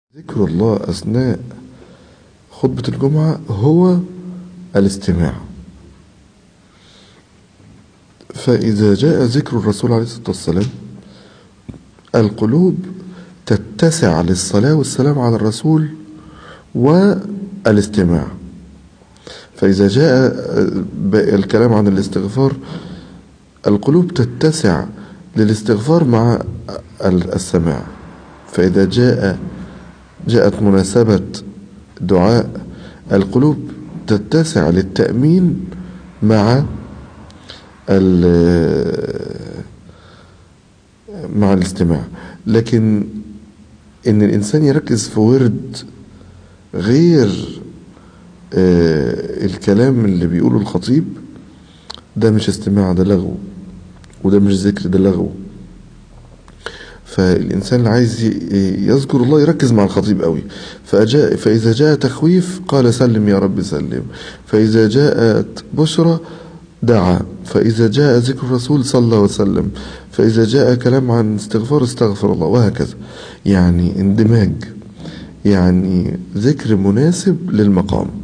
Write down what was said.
ذكر الله أثناء خطبة الجمعة هو الاستماع فإذا جاء ذكر الرسول عليه الصلاة والسلام القلوب تتسع للصلاة والسلام على الرسول والاستماع فإذا جاء الكلام عن الاستغفار القلوب تتسع للاستغفار مع السماع فإذا جاء جاءت مناسبة دعاء القلوب تتسع للتأمين مع مع الاستماع لكن ان الانسان يركز في ورد غير الكلام اللي بيقوله الخطيب ده مش استماع ده لغو وده مش ذكر ده لغو فالإنسان اللي عايز يذكر الله يركز مع الخطيب قوي فأجاء فإذا جاء تخويف قال سلم يا رب سلم فإذا جاءت بشرى دعا فإذا جاء ذكر الرسول صلى وسلم فإذا جاء كلام عن استغفار استغفر الله وهكذا يعني اندماج يعني ذكر مناسب للمقام